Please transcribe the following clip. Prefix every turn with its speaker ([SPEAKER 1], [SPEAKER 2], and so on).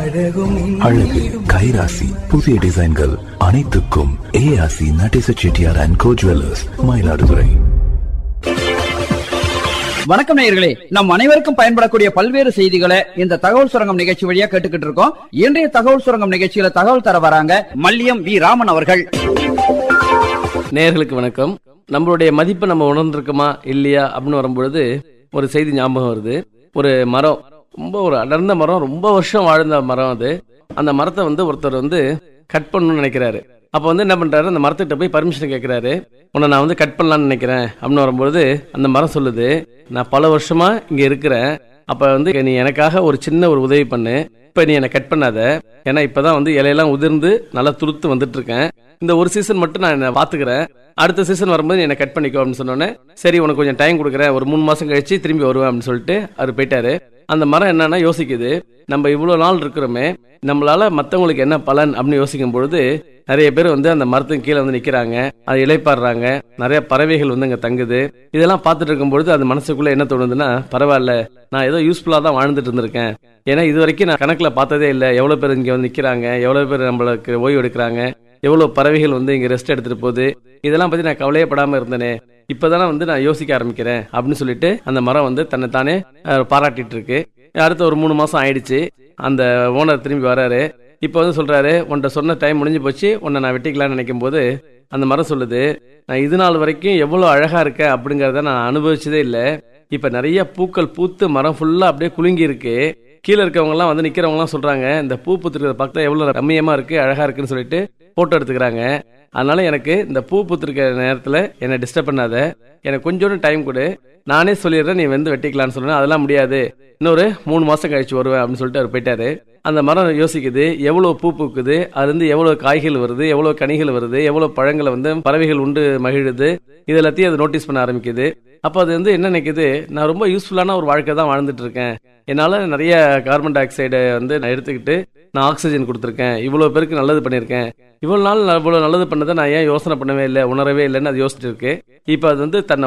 [SPEAKER 1] அழகு கைராசி புதிய டிசைன்கள் அனைத்துக்கும் ஏஆசி Natesa Chettiar and co jewellers Mayiladuthurai
[SPEAKER 2] வணக்கம் நேயர்களே நம் அனைவருக்கும் பயன்படக்கூடிய பல்வேறு செய்திகளை இந்த தகவல் சுரங்கம் நிகழ்ச்சி வழியா கேட்டுக்கிட்டு இருக்கோம் இன்றைய தகவல் சுரங்கம் நிகழ்ச்சியில தகவல் தர வராங்க மல்லியம் வி ராமன் அவர்கள்
[SPEAKER 3] நேயர்களுக்கு வணக்கம் நம்மளுடைய மதிப்பை நம்ம உணர்ந்திருக்கோமா இல்லையா அப்படின்னு வரும்பொழுது ஒரு செய்தி ஞாபகம் வருது ஒரு மரம் ரொம்ப ஒரு அடர்ந்த மரம் ரொம்ப வருஷம் வாழ்ந்த மரம் அது அந்த மரத்தை வந்து ஒருத்தர் வந்து கட் பண்ணணும்னு நினைக்கிறாரு அப்போ வந்து என்ன பண்றாரு அந்த மரத்திட்ட போய் பர்மிஷன் கேட்கிறாரு உன்னை நான் வந்து கட் பண்ணலாம்னு நினைக்கிறேன் அப்படின்னு வரும்பொழுது அந்த மரம் சொல்லுது நான் பல வருஷமா இங்க இருக்கிறேன் அப்ப வந்து நீ எனக்காக ஒரு சின்ன ஒரு உதவி பண்ணு இப்ப நீ என்னை கட் பண்ணாத ஏன்னா இப்பதான் வந்து இலையெல்லாம் உதிர்ந்து நல்லா துளுத்து வந்துட்டு இருக்கேன் இந்த ஒரு சீசன் மட்டும் நான் என்ன பாத்துக்கிறேன் அடுத்த சீசன் வரும்போது நீ என்னை கட் பண்ணிக்கோ அப்படின்னு சொன்னோன்னே சரி உனக்கு கொஞ்சம் டைம் கொடுக்குறேன் ஒரு மூணு மாசம் கழிச்சு திரும்பி வருவேன் அப்படின்னு சொல்லிட்டு அவர் போயிட்டாரு அந்த மரம் என்னன்னா யோசிக்குது நம்ம இவ்வளவு நாள் இருக்கிறோமே நம்மளால மத்தவங்களுக்கு என்ன பலன் அப்படின்னு யோசிக்கும் பொழுது நிறைய பேர் வந்து அந்த மரத்துக்கு கீழே வந்து நிக்கிறாங்க அது இலைப்பாடுறாங்க நிறைய பறவைகள் வந்து அங்க தங்குது இதெல்லாம் பார்த்துட்டு இருக்கும்பொழுது அது மனசுக்குள்ள என்ன தோணுதுன்னா பரவாயில்ல நான் ஏதோ யூஸ்ஃபுல்லா தான் வாழ்ந்துட்டு இருந்திருக்கேன் ஏன்னா இது வரைக்கும் நான் கணக்குல பார்த்ததே இல்லை எவ்வளவு பேர் இங்க வந்து நிக்கிறாங்க எவ்வளவு பேர் நம்மளுக்கு ஓய்வு எடுக்கிறாங்க எவ்வளவு பறவைகள் வந்து இங்க ரெஸ்ட் எடுத்துட்டு போகுது இதெல்லாம் பத்தி நான் கவலையப்படாம இருந்தேனே இப்பதானே வந்து நான் யோசிக்க ஆரம்பிக்கிறேன் அப்படின்னு சொல்லிட்டு அந்த மரம் வந்து தன்னை தானே அஹ், பாராட்டிட்டு இருக்கு அடுத்த ஒரு மூணு மாசம் ஆயிடுச்சு அந்த ஓனர் திரும்பி வராரு இப்போ வந்து சொல்றாரு உன்கிட்ட சொன்ன டைம் முடிஞ்சு போச்சு உன்னை நான் வெட்டிக்கலாம்னு நினைக்கும் போது அந்த மரம் சொல்லுது நான் இது நாள் வரைக்கும் எவ்வளவு அழகா இருக்கேன் அப்படிங்கறத நான் அனுபவிச்சதே இல்லை இப்ப நிறைய பூக்கள் பூத்து மரம் ஃபுல்லா அப்படியே குலுங்கி இருக்கு கீழே இருக்கவங்க எல்லாம் வந்து நிக்கிறவங்க எல்லாம் சொல்றாங்க இந்த பூ பூத்துருக்கிற பக்கத்துல எவ்வளவு ரம்மியமா இருக்கு அழகா இருக்குன்னு சொல்லிட்டு போட்டோ எடுத்துக்கிறாங்க அதனால எனக்கு இந்த பூ பூத்திருக்கிற நேரத்துல என்னை டிஸ்டர்ப் பண்ணாத எனக்கு கொஞ்சோண்டு டைம் கொடு நானே சொல்லிடுறேன் நீ வந்து வெட்டிக்கலாம்னு சொன்னேன் அதெல்லாம் முடியாது இன்னொரு மூணு மாசம் கழிச்சு வருவேன் அப்படின்னு சொல்லிட்டு அவர் போயிட்டாரு அந்த மரம் யோசிக்குது எவ்வளவு பூ பூக்குது அதுல இருந்து எவ்வளவு காய்கள் வருது எவ்வளவு கனிகள் வருது எவ்வளவு பழங்களை வந்து பறவைகள் உண்டு மகிழுது இது எல்லாத்தையும் அது நோட்டீஸ் பண்ண ஆரம்பிக்குது அப்போ அது வந்து என்ன நினைக்குது நான் ரொம்ப யூஸ்ஃபுல்லான ஒரு வாழ்க்கை தான் வாழ்ந்துட்டு இருக்கேன் என்னால நிறைய கார்பன் டை ஆக்சைடை வந்து நான் எடுத்துக்கிட்டு நான் ஆக்சிஜன் கொடுத்துருக்கேன் இவ்வளவு பேருக்கு நல்லது பண்ணியிருக்கேன் இவ்வளவு நாள் நான் இவ்வளவு நல்லது பண்ணதை நான் ஏன் யோசனை பண்ணவே இல்லை உணரவே இல்லைன்னு அது யோசிச்சிட்டு இருக்கு இப்போ அது வந்து தன்னை